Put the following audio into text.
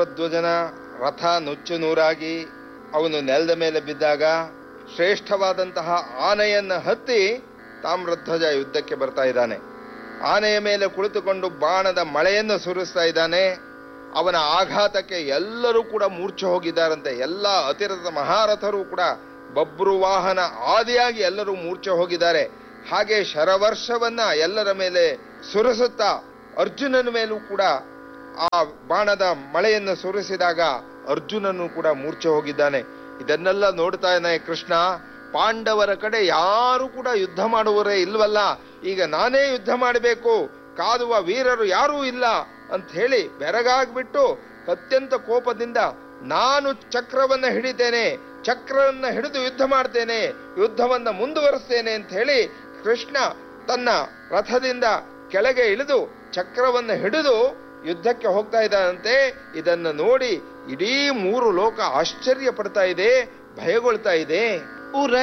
ಧ್ವಜನ ರಥ ನುಚ್ಚು ನೂರಾಗಿ ಅವನು ನೆಲದ ಮೇಲೆ ಬಿದ್ದಾಗ ಶ್ರೇಷ್ಠವಾದಂತಹ ಆನೆಯನ್ನ ಹತ್ತಿ ತಾಮ್ರಧ್ವಜ ಯುದ್ಧಕ್ಕೆ ಬರ್ತಾ ಇದ್ದಾನೆ ಆನೆಯ ಮೇಲೆ ಕುಳಿತುಕೊಂಡು ಬಾಣದ ಮಳೆಯನ್ನು ಸುರಿಸ್ತಾ ಇದ್ದಾನೆ ಅವನ ಆಘಾತಕ್ಕೆ ಎಲ್ಲರೂ ಕೂಡ ಮೂರ್ಛೆ ಹೋಗಿದ್ದಾರಂತೆ ಎಲ್ಲ ಅತಿರಥ ಮಹಾರಥರು ಕೂಡ ಬಬ್ರು ವಾಹನ ಆದಿಯಾಗಿ ಎಲ್ಲರೂ ಮೂರ್ಛೆ ಹೋಗಿದ್ದಾರೆ ಹಾಗೆ ಶರವರ್ಷವನ್ನ ಎಲ್ಲರ ಮೇಲೆ ಸುರಿಸುತ್ತಾ ಅರ್ಜುನನ ಮೇಲೂ ಕೂಡ ಆ ಬಾಣದ ಮಳೆಯನ್ನು ಸುರಿಸಿದಾಗ ಅರ್ಜುನನು ಕೂಡ ಮೂರ್ಛೆ ಹೋಗಿದ್ದಾನೆ ಇದನ್ನೆಲ್ಲ ನೋಡ್ತಾ ಇದ್ದಾನೆ ಕೃಷ್ಣ ಪಾಂಡವರ ಕಡೆ ಯಾರು ಕೂಡ ಯುದ್ಧ ಮಾಡುವರೇ ಇಲ್ವಲ್ಲ ಈಗ ನಾನೇ ಯುದ್ಧ ಮಾಡಬೇಕು ಕಾದುವ ವೀರರು ಯಾರೂ ಇಲ್ಲ ಅಂತ ಹೇಳಿ ಬೆರಗಾಗ್ಬಿಟ್ಟು ಅತ್ಯಂತ ಕೋಪದಿಂದ ನಾನು ಚಕ್ರವನ್ನ ಹಿಡಿತೇನೆ ಚಕ್ರವನ್ನ ಹಿಡಿದು ಯುದ್ಧ ಮಾಡ್ತೇನೆ ಯುದ್ಧವನ್ನ ಮುಂದುವರಿಸ್ತೇನೆ ಅಂತ ಹೇಳಿ ಕೃಷ್ಣ ತನ್ನ ರಥದಿಂದ ಕೆಳಗೆ ಇಳಿದು ಚಕ್ರವನ್ನ ಹಿಡಿದು ಯುದ್ಧಕ್ಕೆ ಹೋಗ್ತಾ ಇದ್ದಾನಂತೆ ಇದನ್ನ ನೋಡಿ ಇಡೀ ಮೂರು ಲೋಕ ಆಶ್ಚರ್ಯ ಪಡ್ತಾ ಇದೆ ಭಯಗೊಳ್ತಾ ಇದೆ ಉರ